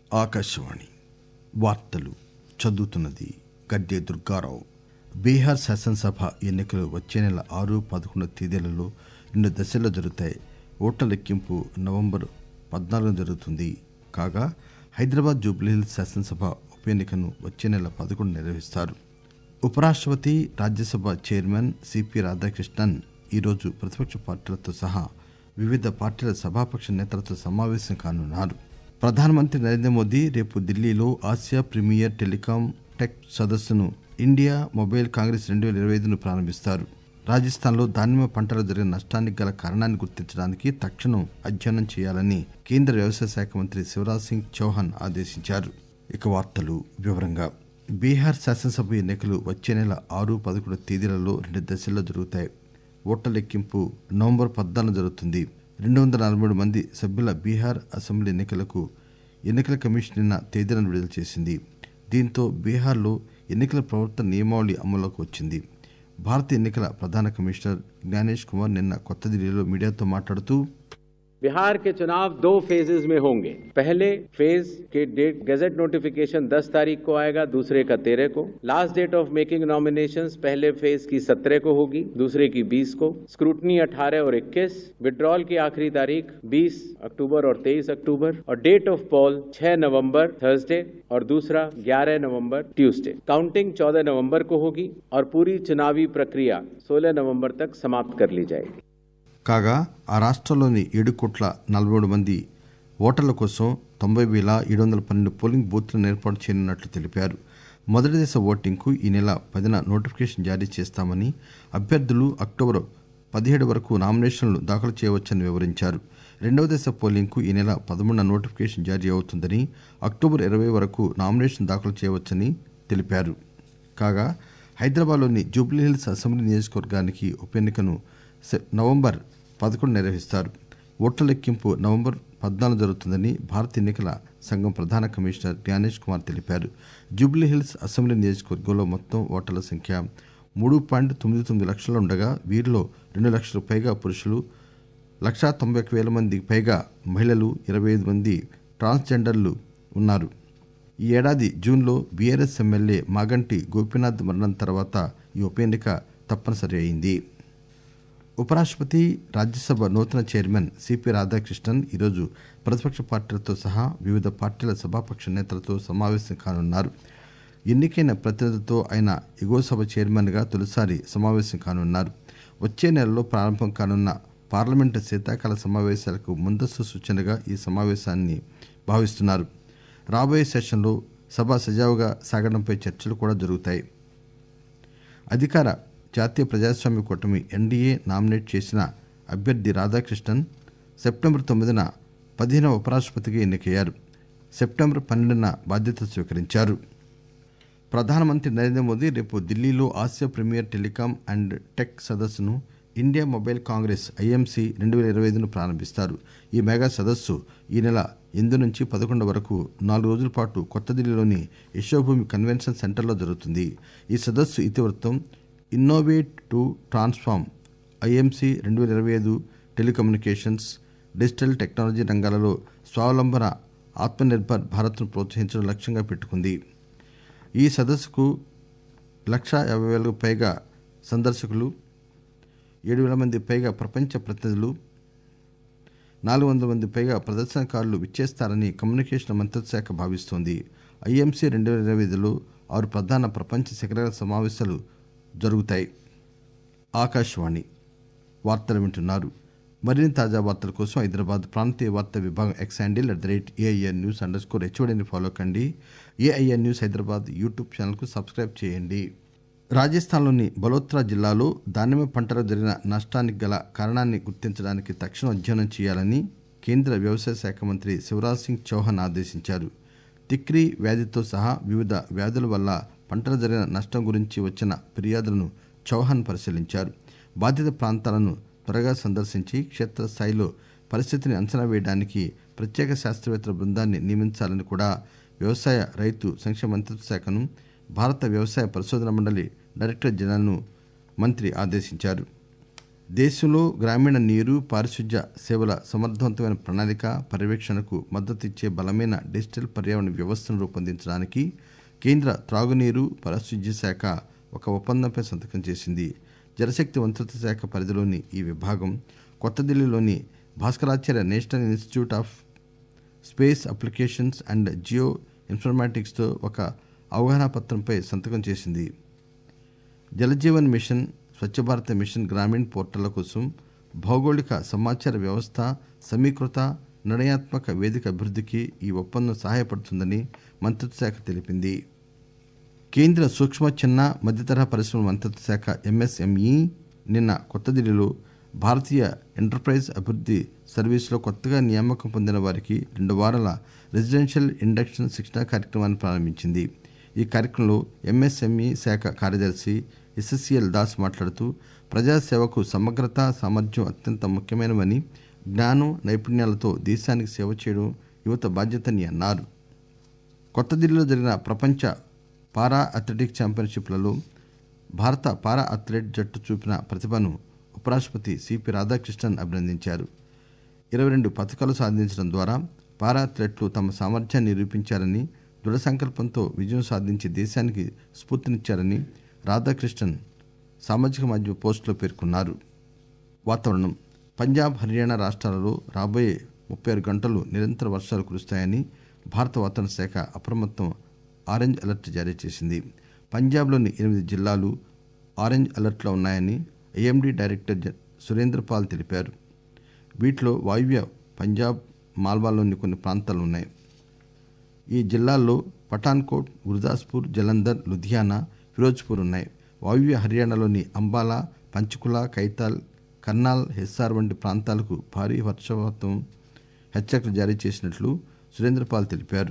ఆకాశవాణి వార్తలు చదువుతున్నది గడ్డే దుర్గారావు బీహార్ శాసనసభ ఎన్నికలు వచ్చే నెల ఆరు పదకొండు తేదీలలో రెండు దశల్లో జరుగుతాయి ఓట్ల లెక్కింపు నవంబర్ పద్నాలుగున జరుగుతుంది కాగా హైదరాబాద్ జూబ్లీహిల్స్ శాసనసభ ఉప ఎన్నికను వచ్చే నెల పదకొండు నిర్వహిస్తారు ఉపరాష్ట్రపతి రాజ్యసభ చైర్మన్ సిపి రాధాకృష్ణన్ ఈరోజు ప్రతిపక్ష పార్టీలతో సహా వివిధ పార్టీల సభాపక్ష నేతలతో సమావేశం కానున్నారు ప్రధానమంత్రి నరేంద్ర మోదీ రేపు ఢిల్లీలో ఆసియా ప్రీమియర్ టెలికాం టెక్ సదస్సును ఇండియా మొబైల్ కాంగ్రెస్ రెండు వేల ఇరవై ఐదును ప్రారంభిస్తారు రాజస్థాన్లో దానిమ్మ పంటలో జరిగిన నష్టానికి గల కారణాన్ని గుర్తించడానికి తక్షణం అధ్యయనం చేయాలని కేంద్ర వ్యవసాయ శాఖ మంత్రి శివరాజ్ సింగ్ చౌహాన్ ఆదేశించారు ఇక వార్తలు వివరంగా బీహార్ శాసనసభ ఎన్నికలు వచ్చే నెల ఆరు పదకొండు తేదీలలో రెండు దశల్లో జరుగుతాయి ఓట్ల లెక్కింపు నవంబర్ పద్నాలుగు జరుగుతుంది రెండు వందల నలభై మూడు మంది సభ్యుల బీహార్ అసెంబ్లీ ఎన్నికలకు ఎన్నికల కమిషన్ నిన్న తేదీలను విడుదల చేసింది దీంతో బీహార్లో ఎన్నికల ప్రవర్తన నియమావళి అమల్లోకి వచ్చింది భారత ఎన్నికల ప్రధాన కమిషనర్ జ్ఞానేష్ కుమార్ నిన్న కొత్త ఢిల్లీలో మీడియాతో మాట్లాడుతూ बिहार के चुनाव दो फेजेज में होंगे पहले फेज के डेट गजट नोटिफिकेशन 10 तारीख को आएगा दूसरे का 13 को last date of making nominations पहले फेज की 17 को होगी दूसरे की 20 को स्क्रूटनी 18 और 21 विड्रॉल की आखिरी तारीख 20 अक्टूबर और 23 अक्टूबर और date of poll 6 November Thursday और दूसरा 11 नवंबर ट्यूसडे काउंटिंग 14 नवंबर को होगी और पूरी चुनावी प्रक्रिया 16 नवंबर तक समाप्त कर ली जाएगी కాగా ఆ రాష్ట్రంలోని ఏడు కోట్ల నలభై మూడు మంది ఓటర్ల కోసం తొంభై వేల ఏడు వందల పన్నెండు పోలింగ్ బూత్లను ఏర్పాటు చేయనున్నట్లు తెలిపారు మొదటి దశ ఓటింగ్కు ఈ నెల పదిన నోటిఫికేషన్ జారీ చేస్తామని అభ్యర్థులు అక్టోబర్ పదిహేడు వరకు నామినేషన్లు దాఖలు చేయవచ్చని వివరించారు రెండవ దశ పోలింగ్కు ఈ నెల పదమూడున నోటిఫికేషన్ జారీ అవుతుందని అక్టోబర్ ఇరవై వరకు నామినేషన్ దాఖలు చేయవచ్చని తెలిపారు కాగా హైదరాబాద్లోని జూబ్లీహిల్స్ అసెంబ్లీ నియోజకవర్గానికి ఉప ఎన్నికను సె- నవంబర్ పదకొండు నిర్వహిస్తారు ఓట్ల లెక్కింపు నవంబర్ పద్నాలుగు జరుగుతుందని భారత ఎన్నికల సంఘం ప్రధాన కమిషనర్ జ్ఞానేష్ కుమార్ తెలిపారు జూబ్లీహిల్స్ అసెంబ్లీ నియోజకవర్గంలో మొత్తం ఓటర్ల సంఖ్య మూడు పాయింట్ తొమ్మిది తొమ్మిది లక్షలు ఉండగా వీరిలో రెండు లక్షలకు పైగా పురుషులు లక్షా తొంభై ఒక వేల మందికి పైగా మహిళలు ఇరవై ఐదు మంది ట్రాన్స్జెండర్లు ఉన్నారు ఈ ఏడాది జూన్లో బీఆర్ఎస్ ఎమ్మెల్యే మాగంటి గోపీనాథ్ మరణం తర్వాత ఈ ఉప ఎన్నిక తప్పనిసరి అయింది ఉపరాష్ట్రపతి రాజ్యసభ నూతన చైర్మన్ సిపి రాధాకృష్ణన్ ఈరోజు ప్రతిపక్ష పార్టీలతో సహా వివిధ పార్టీల సభాపక్ష నేతలతో సమావేశం కానున్నారు ఎన్నికైన ప్రతినిధులతో ఆయన ఎగువ సభ చైర్మన్గా తొలిసారి సమావేశం కానున్నారు వచ్చే నెలలో ప్రారంభం కానున్న పార్లమెంటు శీతాకాల సమావేశాలకు ముందస్తు సూచనగా ఈ సమావేశాన్ని భావిస్తున్నారు రాబోయే సెషన్లో సభ సజావుగా సాగడంపై చర్చలు కూడా జరుగుతాయి అధికార జాతీయ ప్రజాస్వామ్య కూటమి ఎన్డీఏ నామినేట్ చేసిన అభ్యర్థి రాధాకృష్ణన్ సెప్టెంబర్ తొమ్మిదిన పదిహేనవ ఉపరాష్ట్రపతిగా ఎన్నికయ్యారు సెప్టెంబర్ పన్నెండున బాధ్యత స్వీకరించారు ప్రధానమంత్రి నరేంద్ర మోదీ రేపు ఢిల్లీలో Asia premier telecom and tech సదస్సును ఇండియా మొబైల్ కాంగ్రెస్ ఐఎంసీ రెండు వేల ఇరవై ఐదును ప్రారంభిస్తారు ఈ మెగా సదస్సు ఈ నెల ఎనిమిది నుంచి పదకొండు వరకు నాలుగు రోజుల పాటు కొత్త ఢిల్లీలోని యశోభూమి కన్వెన్షన్ సెంటర్లో జరుగుతుంది ఈ సదస్సు ఇతివృత్తం ఇన్నోవేట్ టు ట్రాన్స్ఫార్మ్ ఐఎంసీ రెండు వేల ఇరవై ఐదు టెలికమ్యూనికేషన్స్ డిజిటల్ టెక్నాలజీ రంగాలలో స్వావలంబన ఆత్మనిర్భర్ భారత్ను ప్రోత్సహించడం లక్ష్యంగా పెట్టుకుంది ఈ సదస్సుకు లక్ష యాభై వేలకు పైగా సందర్శకులు ఏడు వేల మంది పైగా ప్రపంచ ప్రతినిధులు నాలుగు వందల మంది పైగా ప్రదర్శనకారులు విచ్చేస్తారని కమ్యూనికేషన్ మంత్రిత్వ శాఖ భావిస్తోంది ఐఎంసీ రెండు వేల ఇరవై ఐదులో ఆరు ప్రధాన ప్రపంచ శిఖరాల సమావేశాలు జరుగుతాయి ఆకాశవాణి వార్తలు వింటున్నారు మరిన్ని తాజా వార్తల కోసం హైదరాబాద్ ప్రాంతీయ వార్తా విభాగం X handle at the rate AIN news underscore హెచ్ఓడిని ఫాలో కండి ఏఐఎన్ న్యూస్ హైదరాబాద్ యూట్యూబ్ ఛానల్కు సబ్స్క్రైబ్ చేయండి రాజస్థాన్లోని బలోత్రా జిల్లాలో దానిమ్మ పంటలో జరిగిన నష్టానికి గల కారణాన్ని గుర్తించడానికి తక్షణ అధ్యయనం చేయాలని కేంద్ర వ్యవసాయ శాఖ మంత్రి శివరాజ్ సింగ్ చౌహాన్ ఆదేశించారు తిక్రీ వ్యాధితో సహా వివిధ వ్యాధుల వల్ల పంటలు జరిగిన నష్టం గురించి వచ్చిన ఫిర్యాదులను చౌహాన్ పరిశీలించారు బాధిత ప్రాంతాలను త్వరగా సందర్శించి క్షేత్రస్థాయిలో పరిస్థితిని అంచనా వేయడానికి ప్రత్యేక శాస్త్రవేత్తల బృందాన్ని నియమించాలని కూడా వ్యవసాయ రైతు సంక్షేమ మంత్రిత్వ శాఖను భారత వ్యవసాయ పరిశోధన మండలి డైరెక్టర్ జనరల్ను మంత్రి ఆదేశించారు దేశంలో గ్రామీణ నీరు పారిశుధ్య సేవల సమర్థవంతమైన ప్రణాళిక పర్యవేక్షణకు మద్దతిచ్చే బలమైన డిజిటల్ పర్యావరణ వ్యవస్థను రూపొందించడానికి కేంద్ర త్రాగునీరు పారిశుధ్య శాఖ ఒక ఒప్పందంపై సంతకం చేసింది జలశక్తి మంత్రిత్వ శాఖ పరిధిలోని ఈ విభాగం కొత్త ఢిల్లీలోని Bhaskaracharya National Institute of Space Applications and Geo ఇన్ఫర్మాటిక్స్తో ఒక అవగాహన పత్రంపై సంతకం చేసింది జలజీవన్ మిషన్ స్వచ్ఛ భారత్ మిషన్ గ్రామీణ్ పోర్టళ్ల కోసం భౌగోళిక సమాచార వ్యవస్థ సమీకృత నిర్ణయాత్మక వేదిక అభివృద్ధికి ఈ ఒప్పందం సహాయపడుతుందని మంత్రిత్వ శాఖ తెలిపింది కేంద్ర సూక్ష్మ చిన్న మధ్యతరహా పరిశ్రమల మంత్రిత్వ శాఖ ఎంఎస్ఎంఈ నిన్న కొత్త ఢిల్లీలో భారతీయ ఎంటర్ప్రైజ్ అభివృద్ధి సర్వీసులో కొత్తగా నియామకం పొందిన వారికి రెండు వారాల రెసిడెన్షియల్ ఇండక్షన్ శిక్షణా కార్యక్రమాన్ని ప్రారంభించింది ఈ కార్యక్రమంలో ఎంఎస్ఎంఈ శాఖ కార్యదర్శి ఎస్ఎస్సిఎల్ దాస్ మాట్లాడుతూ ప్రజాసేవకు సమగ్రత సామర్థ్యం అత్యంత ముఖ్యమైనవని జ్ఞానం నైపుణ్యాలతో దేశానికి సేవ చేయడం యువత బాధ్యతని అన్నారు కొత్త ఢిల్లీలో జరిగిన ప్రపంచ పారా అథ్లెటిక్ ఛాంపియన్షిప్లలో భారత పారా అథ్లెట్ జట్టు చూపిన ప్రతిభను ఉపరాష్ట్రపతి సిపి రాధాకృష్ణన్ అభినందించారు ఇరవై రెండు పథకాలు సాధించడం ద్వారా పారా అథ్లెట్లు తమ సామర్థ్యాన్ని నిరూపించారని దృఢ సంకల్పంతో విజయం సాధించి దేశానికి స్ఫూర్తినిచ్చారని రాధాకృష్ణన్ సామాజిక మాధ్యమ పోస్టులో పేర్కొన్నారు వాతావరణం పంజాబ్ హర్యానా రాష్ట్రాలలో రాబోయే ముప్పై ఆరు గంటలు నిరంతర వర్షాలు కురుస్తాయని భారత వాతావరణ శాఖ అప్రమత్తం ఆరెంజ్ అలర్ట్ జారీ చేసింది పంజాబ్లోని ఎనిమిది జిల్లాలు ఆరెంజ్ అలర్ట్లో ఉన్నాయని ఏఎండీ డైరెక్టర్ జ- సురేంద్ర పాల్ తెలిపారు వీటిలో వాయువ్య పంజాబ్ మాల్వాలోని కొన్ని ప్రాంతాలు ఉన్నాయి ఈ జిల్లాల్లో పఠాన్కోట్ గుర్దాస్పూర్ జలంధర్ లుధియానా ఫిరోజ్పూర్ ఉన్నాయి వాయువ్య హర్యానాలోని అంబాలా పంచకుల కైతాల్ కర్నాల్ హిస్సార్ వంటి ప్రాంతాలకు భారీ వర్షపాతం హెచ్చరికలు జారీ చేసినట్లు సురేంద్రపాల్ తెలిపారు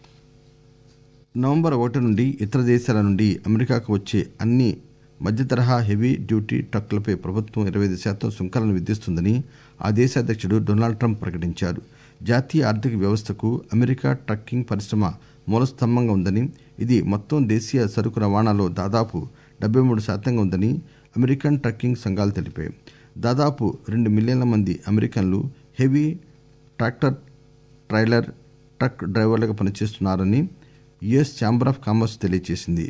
నవంబర్ ఒకటి నుండి ఇతర దేశాల నుండి అమెరికాకు వచ్చే అన్ని మధ్య తరహా హెవీ డ్యూటీ ట్రక్కులపై ప్రభుత్వం ఇరవై ఐదు శాతం సుంకాలను విధిస్తుందని ఆ దేశ అధ్యక్షుడు డొనాల్డ్ ట్రంప్ ప్రకటించారు జాతీయ ఆర్థిక వ్యవస్థకు అమెరికా ట్రక్కింగ్ పరిశ్రమ మూలస్తంభంగా ఉందని ఇది మొత్తం దేశీయ సరుకు రవాణాలో దాదాపు డెబ్బై మూడు శాతంగా ఉందని అమెరికన్ ట్రక్కింగ్ సంఘాలు తెలిపాయి దాదాపు రెండు మిలియన్ల మంది అమెరికన్లు హెవీ ట్రాక్టర్ ట్రైలర్ ట్రక్ డ్రైవర్లుగా పనిచేస్తున్నారని యుఎస్ ఛాంబర్ ఆఫ్ కామర్స్ తెలియజేసింది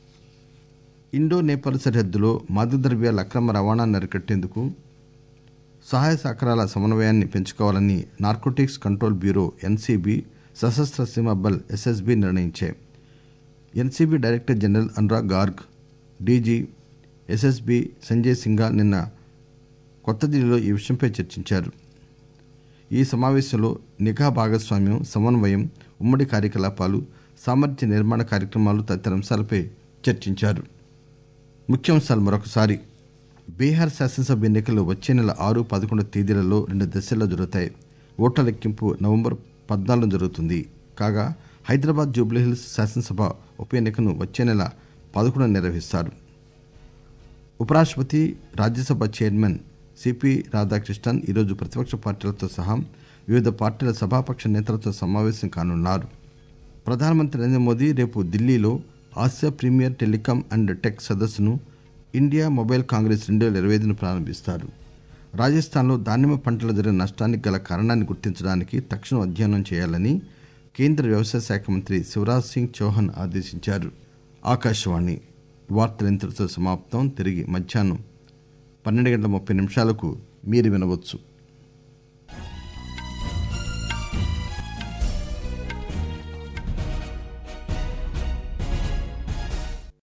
ఇండో నేపాల్ సరిహద్దులో మాదక ద్రవ్యాల అక్రమ రవాణాను అరికట్టేందుకు సహాయ సహకారాల సమన్వయాన్ని పెంచుకోవాలని narcotics control bureau NCB Sashastra Seema Bal SSB నిర్ణయించాయి NCB director general Anurag Garg DG SSB Sanjay Singha నిన్న కొత్త ఢిల్లీలో ఈ విషయంపై చర్చించారు ఈ సమావేశంలో నిఘా భాగస్వామ్యం సమన్వయం ఉమ్మడి కార్యకలాపాలు సామర్థ్య నిర్మాణ కార్యక్రమాలు తదితర అంశాలపై చర్చించారు ముఖ్యాంశాలు మరొకసారి బీహార్ శాసనసభ ఎన్నికలు వచ్చే నెల ఆరు పదకొండు తేదీలలో రెండు దశల్లో జరుగుతాయి ఓట్ల లెక్కింపు నవంబర్ పద్నాలుగు జరుగుతుంది కాగా హైదరాబాద్ జూబ్లీహిల్స్ శాసనసభ ఉప ఎన్నికను వచ్చే నెల పదకొండు నిర్వహిస్తారు ఉపరాష్ట్రపతి రాజ్యసభ చైర్మన్ సిపి రాధాకృష్ణన్ ఈరోజు ప్రతిపక్ష పార్టీలతో సహా వివిధ పార్టీల సభాపక్ష నేతలతో సమావేశం కానున్నారు ప్రధానమంత్రి నరేంద్ర మోదీ రేపు ఢిల్లీలో Asia premier telecom and tech సదస్సును ఇండియా మొబైల్ కాంగ్రెస్ రెండు వేల ఇరవై ఐదును ప్రారంభిస్తారు రాజస్థాన్లో దానిమ్మ పంటలు జరిగిన నష్టానికి గల కారణాన్ని గుర్తించడానికి తక్షణం అధ్యయనం చేయాలని కేంద్ర వ్యవసాయ శాఖ మంత్రి శివరాజ్ సింగ్ చౌహాన్ ఆదేశించారు ఆకాశవాణి వార్తలు ఇంతటితో సమాప్తం తిరిగి మధ్యాహ్నం పన్నెండు గంటల ముప్పై నిమిషాలకు మీరు వినవచ్చు